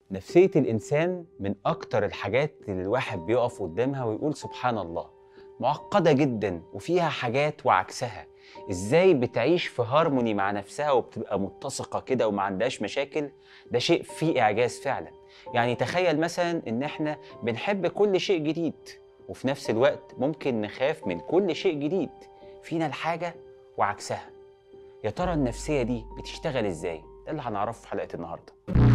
نفسية الإنسان من أكتر الحاجات اللي الواحد بيقف قدامها ويقول سبحان الله معقدة جدا وفيها حاجات وعكسها إزاي بتعيش في هارموني مع نفسها وبتبقى متسقة كده وما عندهاش مشاكل ده شيء فيه إعجاز فعلا يعني تخيل مثلا إن إحنا بنحب كل شيء جديد وفي نفس الوقت ممكن نخاف من كل شيء جديد فينا الحاجة وعكسها يا ترى النفسية دي بتشتغل إزاي؟ ده اللي هنعرفه في حلقة النهاردة